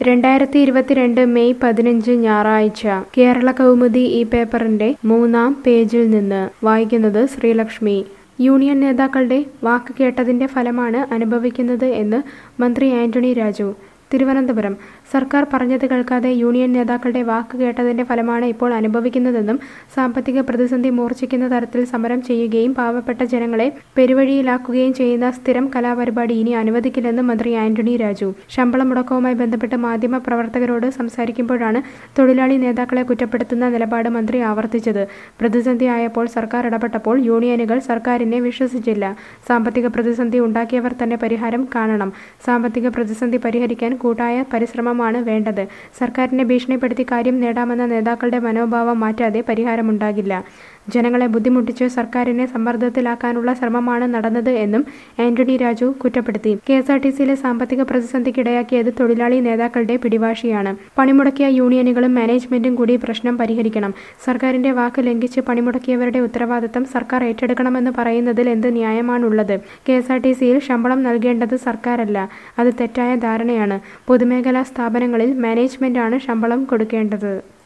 രണ്ടായിരത്തി ഇരുപത്തിരണ്ട് മെയ് പതിനഞ്ച് ഞായറാഴ്ച കേരള കൗമുദി ഈ പേപ്പറിന്റെ മൂന്നാം പേജിൽ നിന്ന് വായിക്കുന്നത് ശ്രീലക്ഷ്മി യൂണിയൻ നേതാക്കളുടെ വാക്ക് കേട്ടതിന്റെ ഫലമാണ് അനുഭവിക്കുന്നത് എന്ന് മന്ത്രി ആന്റണി രാജു തിരുവനന്തപുരം സർക്കാർ പറഞ്ഞത് കേൾക്കാതെ യൂണിയൻ നേതാക്കളുടെ വാക്ക് കേട്ടതിന്റെ ഫലമാണ് ഇപ്പോൾ അനുഭവിക്കുന്നതെന്നും സാമ്പത്തിക പ്രതിസന്ധി മൂർച്ഛിക്കുന്ന തരത്തിൽ സമരം ചെയ്യുകയും പാവപ്പെട്ട ജനങ്ങളെ പെരുവഴിയിലാക്കുകയും ചെയ്യുന്ന സ്ഥിരം കലാപരിപാടി ഇനി അനുവദിക്കില്ലെന്നും മന്ത്രി ആന്റണി രാജു ശമ്പള മുടക്കവുമായി ബന്ധപ്പെട്ട് മാധ്യമ പ്രവർത്തകരോട് സംസാരിക്കുമ്പോഴാണ് തൊഴിലാളി നേതാക്കളെ കുറ്റപ്പെടുത്തുന്ന നിലപാട് മന്ത്രി ആവർത്തിച്ചത് പ്രതിസന്ധി ആയപ്പോൾ സർക്കാർ ഇടപെട്ടപ്പോൾ യൂണിയനുകൾ സർക്കാരിനെ വിശ്വസിച്ചില്ല സാമ്പത്തിക പ്രതിസന്ധി ഉണ്ടാക്കിയവർ തന്നെ പരിഹാരം കാണണം സാമ്പത്തിക പ്രതിസന്ധി പരിഹരിക്കാൻ കൂട്ടായ പരിശ്രമമാണ് വേണ്ടത് സർക്കാരിനെ ഭീഷണിപ്പെടുത്തി കാര്യം നേടാമെന്ന നേതാക്കളുടെ മനോഭാവം മാറ്റാതെ പരിഹാരമുണ്ടാകില്ല ജനങ്ങളെ ബുദ്ധിമുട്ടിച്ച് സർക്കാരിനെ സമ്മർദ്ദത്തിലാക്കാനുള്ള ശ്രമമാണ് നടന്നത് എന്നും ആന്റണി രാജു കുറ്റപ്പെടുത്തി കെ എസ് ആർ ടി സിയിലെ സാമ്പത്തിക പ്രതിസന്ധിക്കിടയാക്കിയത് തൊഴിലാളി നേതാക്കളുടെ പിടിവാശിയാണ് പണിമുടക്കിയ യൂണിയനുകളും മാനേജ്മെന്റും കൂടി പ്രശ്നം പരിഹരിക്കണം സർക്കാരിന്റെ വാക്ക് ലംഘിച്ച് പണിമുടക്കിയവരുടെ ഉത്തരവാദിത്തം സർക്കാർ ഏറ്റെടുക്കണമെന്ന് പറയുന്നതിൽ എന്ത് ന്യായമാണുള്ളത് കെ എസ് ആർ ടി സിയിൽ ശമ്പളം നൽകേണ്ടത് സർക്കാരല്ല അത് തെറ്റായ ധാരണയാണ് പൊതുമേഖലാ സ്ഥാപനങ്ങളിൽ മാനേജ്മെന്റാണ് ശമ്പളം കൊടുക്കേണ്ടത്